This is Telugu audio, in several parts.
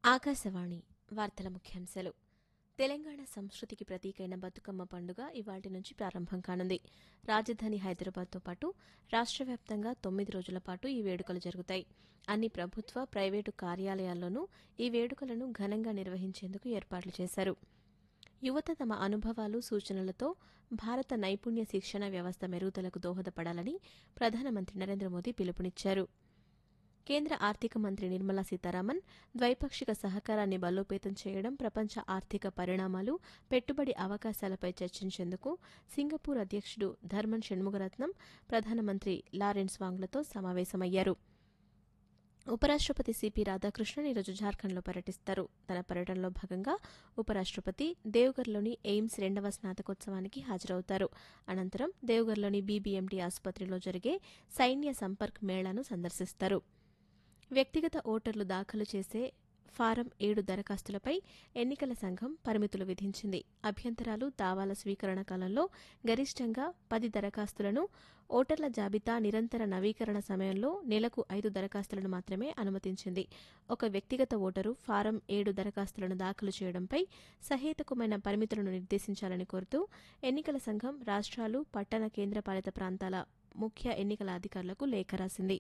ఆకాశవాణి వార్తల ముఖ్యాంశాలు తెలంగాణ సంస్కృతికి ప్రతీకైన బతుకమ్మ పండుగ ఇవాటి నుంచి ప్రారంభం కానుంది రాజధాని హైదరాబాద్తో పాటు రాష్ట్ర వ్యాప్తంగా తొమ్మిది రోజుల పాటు ఈ వేడుకలు జరుగుతాయి అన్ని ప్రభుత్వ ప్రైవేటు కార్యాలయాల్లోనూ ఈ వేడుకలను ఘనంగా నిర్వహించేందుకు ఏర్పాట్లు చేశారు యువత తమ అనుభవాలు సూచనలతో భారత నైపుణ్య శిక్షణ వ్యవస్థ మెరుగుదలకు దోహదపడాలని ప్రధానమంత్రి నరేంద్ర మోదీ పిలుపునిచ్చారు కేంద్ర ఆర్థిక మంత్రి నిర్మలా సీతారామన్ ద్వైపాక్షిక సహకారాన్ని బలోపేతం చేయడం ప్రపంచ ఆర్థిక పరిణామాలు పెట్టుబడి అవకాశాలపై చర్చించేందుకు సింగపూర్ అధ్యక్షుడు ధర్మన్ షణ్ముగరత్నం ప్రధానమంత్రి లారెన్స్ వాంగ్లతో సమావేశమయ్యారు ఉపరాష్ట్రపతి సిపి రాధాకృష్ణన్ ఈరోజు జార్ఖండ్లో పర్యటిస్తారు తన పర్యటనలో భాగంగా ఉపరాష్ట్రపతి దేవ్గర్లోని ఎయిమ్స్ రెండవ స్నాతకోత్సవానికి హాజరవుతారు అనంతరం దేవ్గర్లోని బీబీఎంటీ ఆసుపత్రిలో జరిగే సైన్య సంపర్క్ మేళాను సందర్శిస్తారు వ్యక్తిగత ఓటర్లు దాఖలు చేసే ఫారం ఏడు దరఖాస్తులపై ఎన్నికల సంఘం పరిమితులు విధించింది అభ్యంతరాలు దావాల స్వీకరణ కాలంలో గరిష్టంగా పది దరఖాస్తులను ఓటర్ల జాబితా నిరంతర నవీకరణ సమయంలో నెలకు ఐదు దరఖాస్తులను మాత్రమే అనుమతించింది ఒక వ్యక్తిగత ఓటరు ఫారం ఏడు దరఖాస్తులను దాఖలు చేయడంపై సహేతుకమైన పరిమితులను నిర్దేశించాలని కోరుతూ ఎన్నికల సంఘం రాష్ట్రాలు పట్టణ కేంద్రపాలిత ప్రాంతాల ముఖ్య ఎన్నికల అధికారులకు లేఖ రాసింది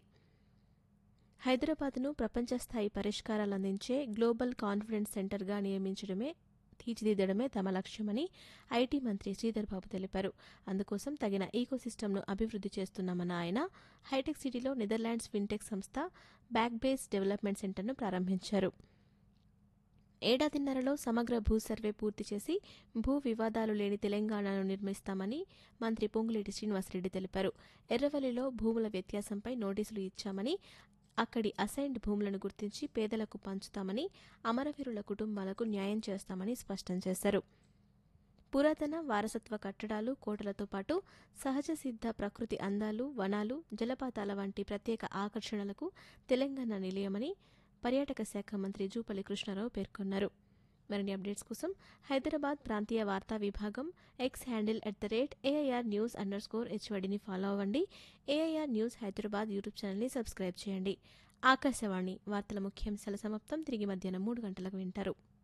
హైదరాబాద్ను ప్రపంచ స్థాయి పరిష్కారాలు అందించే గ్లోబల్ కాన్ఫిడెన్స్ సెంటర్గా నియమించడమే తీర్చిదిద్దడమే తమ లక్ష్యమని ఐటీ మంత్రి శ్రీధర్ బాబు తెలిపారు అందుకోసం తగిన ఈకోసిస్టమ్ను అభివృద్ది చేస్తున్నామన్న ఆయన హైటెక్ సిటీలో నెదర్లాండ్స్ ఫిన్టెక్ సంస్థ బ్యాక్ బేస్ డెవలప్మెంట్ సెంటర్ను ప్రారంభించారు ఏడాదిన్నరలో సమగ్ర భూ సర్వే పూర్తి చేసి భూ వివాదాలు లేని తెలంగాణను నిర్మిస్తామని మంత్రి పొంగులేటి శ్రీనివాసరెడ్డి తెలిపారు ఎర్రవల్లిలో భూముల వ్యత్యాసంపై నోటీసులు ఇచ్చామని అక్కడి అసైన్డ్ భూములను గుర్తించి పేదలకు పంచుతామని అమరవీరుల కుటుంబాలకు న్యాయం చేస్తామని స్పష్టం చేశారు పురాతన వారసత్వ కట్టడాలు కోటలతో పాటు సహజ సిద్ధ ప్రకృతి అందాలు వనాలు జలపాతాల వంటి ప్రత్యేక ఆకర్షణలకు తెలంగాణ నిలయమని పర్యాటక శాఖ మంత్రి జూపల్లి కృష్ణారావు పేర్కొన్నారు మరిన్ని అప్డేట్స్ కోసం హైదరాబాద్ ప్రాంతీయ వార్తా విభాగం X handle at the rate AIR news underscore హెచ్వడిని ఫాలో అవ్వండి ఏఐఆర్ న్యూస్ హైదరాబాద్ యూట్యూబ్ ఛానల్ని సబ్స్క్రైబ్ చేయండి ఆకాశవాణి వార్తల ముఖ్యాంశాల సమాప్తం తిరిగి మధ్యాహ్నం మూడు గంటలకు వింటారు